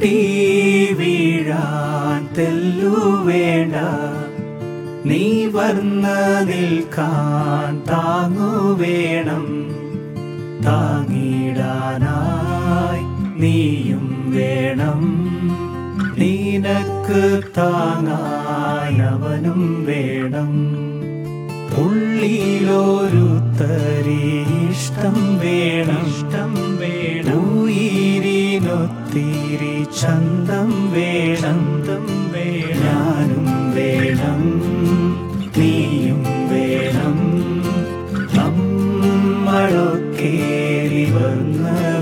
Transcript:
പൊട്ടി വീഴാൻ തെല്ലു വേണ്ട നീ വർണ്ണ നിൽക്കാൻ താങ്ങു വേണം താങ്ങിടാനായി നീയും വേണം നിനക്ക് താങ്ങായി അവനും വേണം ഉള്ളിലൊരു തരി ഇഷ്ടം വേണം ഇഷ്ടം വേണം ഉയിരിനൊത്തിരി ചന്തം വേണം ചന്തം വേണം ഞാനും വേണം നീയും വേണം നമ്മളൊക്കെ വന്ന